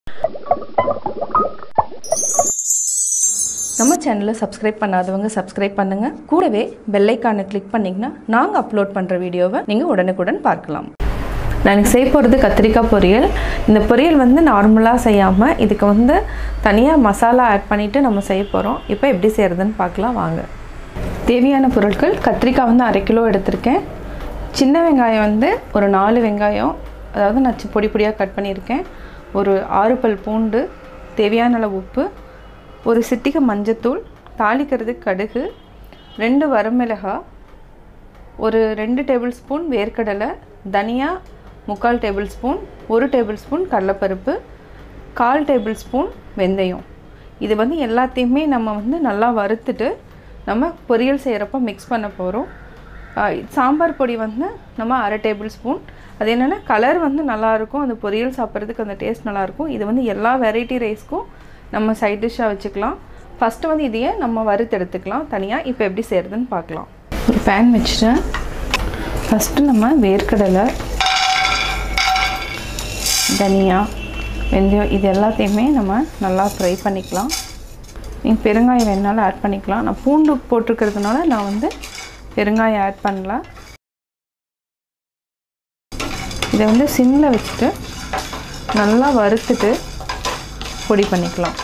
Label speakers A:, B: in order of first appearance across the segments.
A: நம்ம சேனலை சப்ஸ்கிரைப் பண்ணாதவங்க சப்ஸ்கிரைப் பண்ணுங்கள் கூடவே பெல்லைக்கானை கிளிக் பண்ணிங்கன்னா நாங்கள் அப்லோட் பண்ணுற வீடியோவை நீங்கள் உடனுக்குடன் பார்க்கலாம் நான் எனக்கு செய்ய போகிறது கத்திரிக்காய் பொரியல் இந்த பொரியல் வந்து நார்மலாக செய்யாமல் இதுக்கு வந்து தனியாக மசாலா ஆட் பண்ணிவிட்டு நம்ம செய்ய போகிறோம் இப்போ எப்படி செய்கிறதுன்னு பார்க்கலாம் வாங்க தேவையான பொருட்கள் கத்திரிக்காய் வந்து அரை கிலோ எடுத்திருக்கேன் சின்ன வெங்காயம் வந்து ஒரு நாலு வெங்காயம் அதாவது நான் சி- பொடி பொடியாக கட் பண்ணியிருக்கேன் ஒரு ஆறு பல் பூண்டு தேவையான அளவு உப்பு ஒரு சிட்டிகை மஞ்சத்தூள் தாளிக்கிறதுக்கு கடுகு ரெண்டு வரமிளகாய் ஒரு ரெண்டு டேபிள் ஸ்பூன் வேர்க்கடலை தனியா முக்கால் டேபிள் ஸ்பூன் ஒரு டேபிள் ஸ்பூன் கடலைப்பருப்பு கால் டேபிள் ஸ்பூன் வெந்தயம் இது வந்து எல்லாத்தையுமே நம்ம வந்து நல்லா வறுத்துட்டு நம்ம பொரியல் செய்கிறப்ப மிக்ஸ் பண்ண போகிறோம் சாம்பார் பொடி வந்து நம்ம அரை டேபிள் ஸ்பூன் அது என்னென்னா கலர் வந்து நல்லாயிருக்கும் அந்த பொரியல் சாப்பிட்றதுக்கு அந்த டேஸ்ட் நல்லாயிருக்கும் இது வந்து எல்லா வெரைட்டி ரைஸ்க்கும் நம்ம சைட் டிஷ்ஷாக வச்சுக்கலாம் ஃபஸ்ட்டு வந்து இதையே நம்ம வறுத்து எடுத்துக்கலாம் தனியாக இப்போ எப்படி செய்கிறதுன்னு பார்க்கலாம் ஒரு பேன் வச்சுட்டேன் ஃபஸ்ட்டு நம்ம வேர்க்கடலை தனியா வெந்தயம் இது எல்லாத்தையுமே நம்ம நல்லா ஃப்ரை பண்ணிக்கலாம் நீங்கள் பெருங்காயம் வேணாலும் ஆட் பண்ணிக்கலாம் நான் பூண்டு போட்டிருக்கிறதுனால நான் வந்து பெருங்காயம் ஆட் பண்ணல இதை வந்து சிம்மில் வச்சுட்டு நல்லா வறுத்துட்டு பொடி பண்ணிக்கலாம்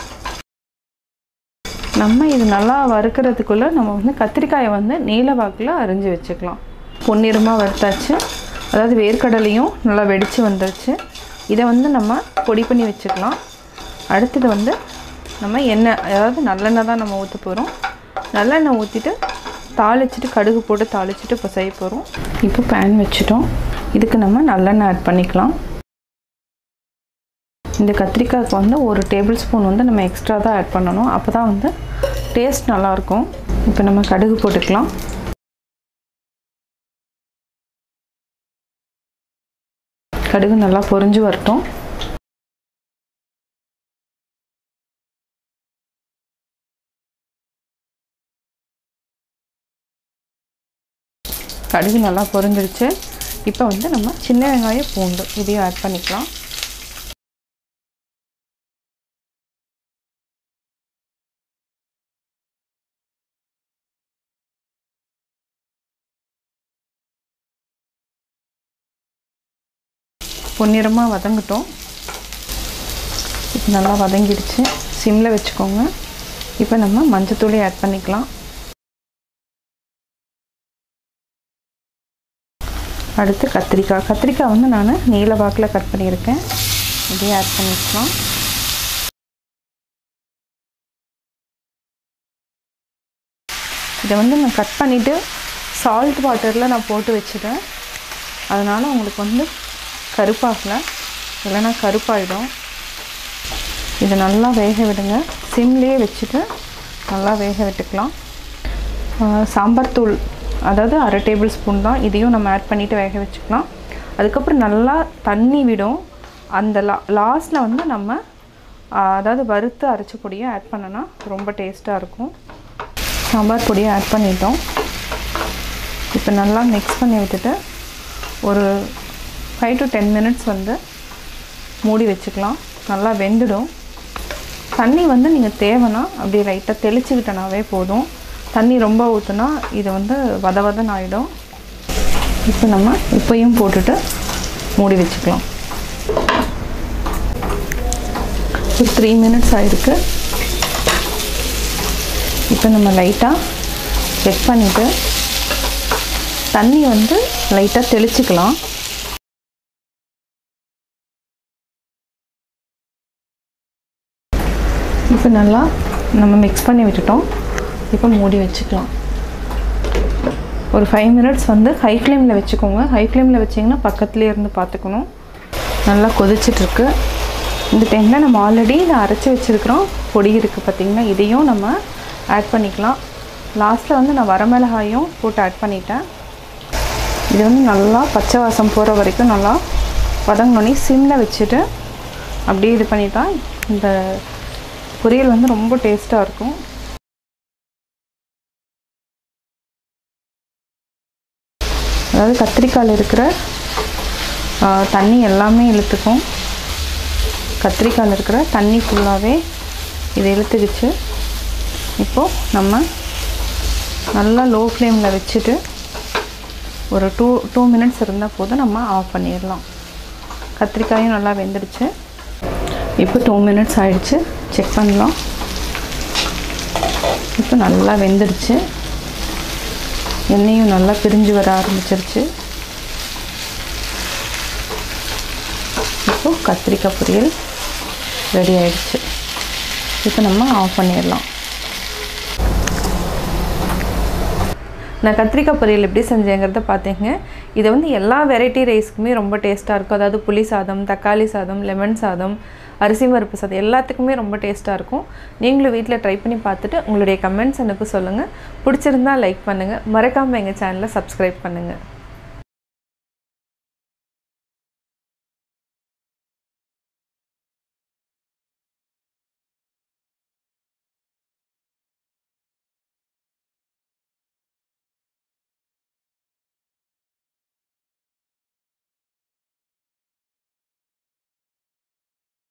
A: நம்ம இது நல்லா வறுக்கிறதுக்குள்ளே நம்ம வந்து கத்திரிக்காயை வந்து நீல வாக்கில் அரிஞ்சு வச்சுக்கலாம் பொன்னிறமாக வறுத்தாச்சு அதாவது வேர்க்கடலையும் நல்லா வெடித்து வந்துருச்சு இதை வந்து நம்ம பொடி பண்ணி வச்சுக்கலாம் அடுத்தது வந்து நம்ம எண்ணெய் அதாவது நல்லெண்ணெய் தான் நம்ம ஊற்ற போகிறோம் நல்லெண்ணெய் ஊற்றிட்டு தாளிச்சிட்டு கடுகு போட்டு தாளிச்சிட்டு இப்போ செய்ய போகிறோம் இப்போ பேன் வச்சுட்டோம் இதுக்கு நம்ம நல்லெண்ணெய் ஆட் பண்ணிக்கலாம் இந்த கத்திரிக்காய்க்கு வந்து ஒரு டேபிள் ஸ்பூன் வந்து நம்ம எக்ஸ்ட்ரா தான் ஆட் பண்ணணும் அப்போ தான் வந்து டேஸ்ட் நல்லாயிருக்கும் இப்போ நம்ம கடுகு போட்டுக்கலாம் கடுகு நல்லா பொரிஞ்சு வரட்டும் கடுகு நல்லா பொரிஞ்சிருச்சு இப்போ வந்து நம்ம சின்ன வெங்காயம் பூண்டு இதையும் ஆட் பண்ணிக்கலாம் பொன்னிறமாக வதங்கட்டும் இப்போ நல்லா வதங்கிடுச்சு சிம்மில் வச்சுக்கோங்க இப்போ நம்ம மஞ்சத்தூளை ஆட் பண்ணிக்கலாம் அடுத்து கத்திரிக்காய் கத்திரிக்காய் வந்து நான் நீல வாக்கில் கட் பண்ணியிருக்கேன் இதையும் ஆட் பண்ணிக்கலாம் இதை வந்து நான் கட் பண்ணிவிட்டு சால்ட் வாட்டரில் நான் போட்டு வச்சுட்டேன் அதனால் உங்களுக்கு வந்து கருப்பாகல இல்லைன்னா கருப்பாயிடும் இதை நல்லா வேக விடுங்க சிம்லேயே வச்சுட்டு நல்லா வேக விட்டுக்கலாம் ஆஹ் சாம்பார் தூள் அதாவது அரை டேபிள் ஸ்பூன் தான் இதையும் நம்ம ஆட் பண்ணிவிட்டு வேக வச்சுக்கலாம் அதுக்கப்புறம் நல்லா தண்ணி விடும் அந்த லா லாஸ்ட்டில் வந்து நம்ம ஆஹ் அதாவது வறுத்து அரைச்ச பொடியை ஆட் பண்ணனா ரொம்ப டேஸ்ட்டாக இருக்கும் சாம்பார் பொடியை ஆட் பண்ணிட்டோம் இப்போ நல்லா மிக்ஸ் பண்ணி விட்டுட்டு ஒரு ஃபைவ் டு டென் மினிட்ஸ் வந்து மூடி வச்சுக்கலாம் நல்லா வெந்துடும் தண்ணி வந்து நீங்கள் தேவைன்னா அப்படியே லைட்டாக தெளிச்சு விட்டனாவே போதும் தண்ணி ரொம்ப ஊற்றுனா இது வந்து வத வதன்னு ஆகிடும் இப்போ நம்ம உப்பையும் போட்டுட்டு மூடி வச்சுக்கலாம் ஒரு த்ரீ மினிட்ஸ் ஆகிருக்கு இப்போ நம்ம லைட்டாக செக் பண்ணிவிட்டு தண்ணி வந்து லைட்டாக தெளிச்சுக்கலாம் இப்போ நல்லா நம்ம மிக்ஸ் பண்ணி விட்டுட்டோம் இப்போ மூடி வச்சுக்கலாம் ஒரு ஃபைவ் மினிட்ஸ் வந்து ஹை ஃப்ளேமில் வச்சுக்கோங்க ஹை ஃப்ளேமில் வச்சிங்கன்னா பக்கத்துலேயே இருந்து பார்த்துக்கணும் நல்லா கொதிச்சிட்ருக்கு இந்த டைமில் நம்ம ஆல்ரெடி இதை அரைச்சி வச்சுருக்கிறோம் பொடி இருக்குது பார்த்திங்கன்னா இதையும் நம்ம ஆட் பண்ணிக்கலாம் லாஸ்ட்டில் வந்து நான் வரமிளகாயும் போட்டு ஆட் பண்ணிட்டேன் இது வந்து நல்லா பச்சை வாசம் போகிற வரைக்கும் நல்லா வதங்கினோடனே சிம்மில் வச்சுட்டு அப்படியே இது பண்ணிட்டா இந்த பொரியல் வந்து ரொம்ப டேஸ்ட்டாக இருக்கும் அதாவது கத்திரிக்காயில் இருக்கிற ஆ, தண்ணி எல்லாமே இழுத்துக்கும் கத்திரிக்காயில் இருக்கிற தண்ணி ஃபுல்லாகவே இதை இழுத்துக்கிச்சு இப்போது நம்ம நல்லா லோ ஃப்ளேமில் வச்சுட்டு ஒரு டூ டூ மினிட்ஸ் இருந்தால் போதும் நம்ம ஆஃப் பண்ணிடலாம் கத்திரிக்காயும் நல்லா வெந்துடுச்சு இப்போ டூ மினிட்ஸ் ஆயிடுச்சு செக் பண்ணலாம் இப்போ நல்லா வெந்துடுச்சு எண்ணெயும் நல்லா பிரிஞ்சு வர ஆரம்பிச்சிருச்சு இப்போ கத்திரிக்காய் பொரியல் ரெடி ஆயிடுச்சு இப்போ நம்ம ஆஃப் பண்ணிடலாம் நான் கத்திரிக்காய் பொரியல் எப்படி செஞ்சேங்கிறத பார்த்தீங்க இதை வந்து எல்லா வெரைட்டி ரைஸ்க்குமே ரொம்ப டேஸ்ட்டாக இருக்கும் அதாவது புளி சாதம் தக்காளி சாதம் லெமன் சாதம் அரிசி பருப்பு சாதம் எல்லாத்துக்குமே ரொம்ப டேஸ்ட்டாக இருக்கும் நீங்களும் வீட்டில் ட்ரை பண்ணி பார்த்துட்டு உங்களுடைய கமெண்ட்ஸ் எனக்கு சொல்லுங்கள் பிடிச்சிருந்தா லைக் பண்ணுங்கள் மறக்காமல் எங்கள் சேனலை சப்ஸ்கிரைப் பண்ணுங்கள்